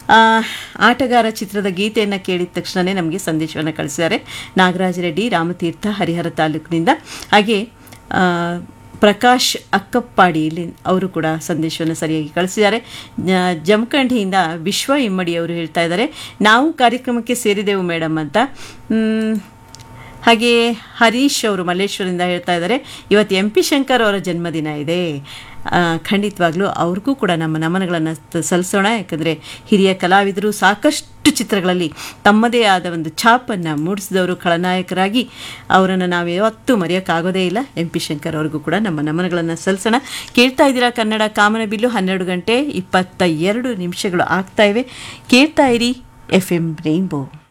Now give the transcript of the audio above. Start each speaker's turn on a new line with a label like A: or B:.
A: ಆ, ಆಟಗಾರ ಚಿತ್ರದ ಗೀತೆಯನ್ನು ಕೇಳಿದ ತಕ್ಷಣವೇ ನಮಗೆ ಸಂದೇಶವನ್ನು ಕಳಿಸಿದ್ದಾರೆ ನಾಗರಾಜ ರೆಡ್ಡಿ ರಾಮತೀರ್ಥ ಹರಿಹರ ತಾಲೂಕಿನಿಂದ ಹಾಗೆ ಆ, ಪ್ರಕಾಶ್ ಅಕ್ಕಪ್ಪಾಡಿ ಇಲ್ಲಿ ಅವರು ಕೂಡ ಸಂದೇಶವನ್ನು ಸರಿಯಾಗಿ ಕಳಿಸಿದ್ದಾರೆ ಜ- ಜಮಖಂಡಿಯಿಂದ ವಿಶ್ವ ಇಮ್ಮಡಿ ಅವರು ಹೇಳ್ತಾ ಇದ್ದಾರೆ ನಾವು ಕಾರ್ಯಕ್ರಮಕ್ಕೆ ಸೇರಿದೆವು ಮೇಡಮ್ ಅಂತ ಮ್, ಹಾಗೆ ಹರೀಶ್ ಅವರು ಮಲ್ಲೇಶ್ವರದಿಂದ ಹೇಳ್ತಾ ಇದ್ದಾರೆ ಇವತ್ತು ಎಂ ಪಿ ಶಂಕರ್ ಅವರ ಜನ್ಮದಿನ ಇದೆ ಆ, ಖಂಡಿತವಾಗ್ಲೂ ಅವ್ರಿಗೂ ಕೂಡ ನಮ್ಮ ನಮನಗಳನ್ನು ತ- ಸಲ್ಲಿಸೋಣ ಯಾಕಂದರೆ ಹಿರಿಯ ಕಲಾವಿದರು ಸಾಕಷ್ಟು ಚಿತ್ರಗಳಲ್ಲಿ ತಮ್ಮದೇ ಆದ ಒಂದು ಛಾಪನ್ನು ಮೂಡಿಸಿದವರು ಖಳನಾಯಕರಾಗಿ ಅವರನ್ನು ನಾವು ಯಾವತ್ತೂ ಮರೆಯೋಕ್ಕಾಗೋದೇ ಇಲ್ಲ ಎಂ ಪಿ ಶಂಕರ್ ಅವ್ರಿಗೂ ಕೂಡ ನಮ್ಮ ನಮನಗಳನ್ನು ಸಲ್ಲಿಸೋಣ ಕೇಳ್ತಾ ಇದ್ದೀರಾ ಕನ್ನಡ ಕಾಮನಬಿಲ್ಲು ಹನ್ನೆರಡು ಗಂಟೆ ಇಪ್ಪತ್ತ ಎರಡು ನಿಮಿಷಗಳು ಆಗ್ತಾ ಇವೆ ಕೇಳ್ತಾ ಇರಿ ಎಫ್ ಎಂ ರೈನ್ಬೋ